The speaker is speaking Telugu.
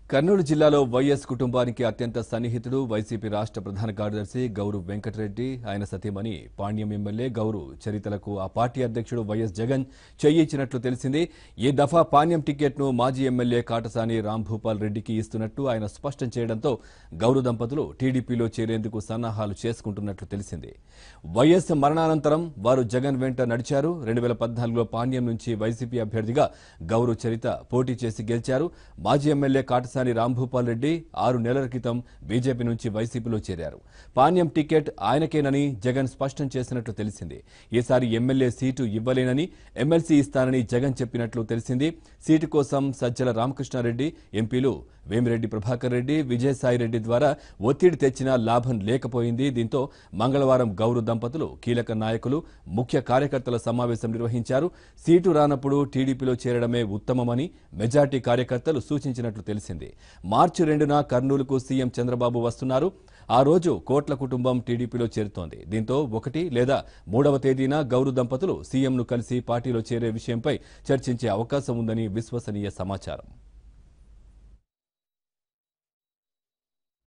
కర్నూలు జిల్లాలో వైఎస్ కుటుంబానికి అత్యంత సన్నిహితుడు వైసీపీ రాష్ట్ర ప్రధాన కార్యదర్శి గౌరు వెంకటరెడ్డి ఆయన సతీమణి పాణ్యం ఎమ్మెల్యే గౌరు చరితలకు ఆ పార్టీ అధ్యక్షుడు వైఎస్ జగన్ చెయ్యిచ్చినట్లు తెలిసింది ఈ దఫా పాణ్యం టికెట్ను మాజీ ఎమ్మెల్యే కాటసాని రాంభూపాల్ రెడ్డికి ఇస్తున్నట్టు ఆయన స్పష్టం చేయడంతో గౌరు దంపతులు టీడీపీలో చేరేందుకు సన్నాహాలు చేసుకుంటున్నట్లు తెలిసింది వైఎస్ మరణానంతరం వారు జగన్ వెంట నడిచారు రెండు వేల పద్నాలుగులో పాణ్యం నుంచి వైసీపీ అభ్యర్థిగా గౌరు చరిత పోటీ చేసి గెలిచారు మాజీ ఎమ్మెల్యే కాటసాని రాంభూపాల్ రెడ్డి ఆరు నెలల క్రితం బీజేపీ నుంచి వైసీపీలో చేరారు పాణ్యం టికెట్ ఆయనకేనని జగన్ స్పష్టం చేసినట్లు తెలిసింది ఈసారి ఎమ్మెల్యే సీటు ఇవ్వలేనని ఎమ్మెల్సీ ఇస్తానని జగన్ చెప్పినట్లు తెలిసింది సీటు కోసం సజ్జల రామకృష్ణారెడ్డి ఎంపీలు వేమిరెడ్డి ప్రభాకర్ రెడ్డి విజయసాయిరెడ్డి ద్వారా ఒత్తిడి తెచ్చినా లాభం లేకపోయింది దీంతో మంగళవారం గౌరు దంపతులు కీలక నాయకులు ముఖ్య కార్యకర్తల సమావేశం నిర్వహించారు సీటు రానప్పుడు టీడీపీలో చేరడమే ఉత్తమమని మెజార్టీ కార్యకర్తలు సూచించినట్లు తెలిసింది మార్చి రెండున కర్నూలుకు సీఎం చంద్రబాబు వస్తున్నారు ఆ రోజు కోట్ల కుటుంబం టీడీపీలో చేరుతోంది దీంతో ఒకటి లేదా మూడవ తేదీన గౌరు దంపతులు సీఎంను కలిసి పార్టీలో చేరే విషయంపై చర్చించే అవకాశం ఉందని విశ్వసనీయ సమాచారం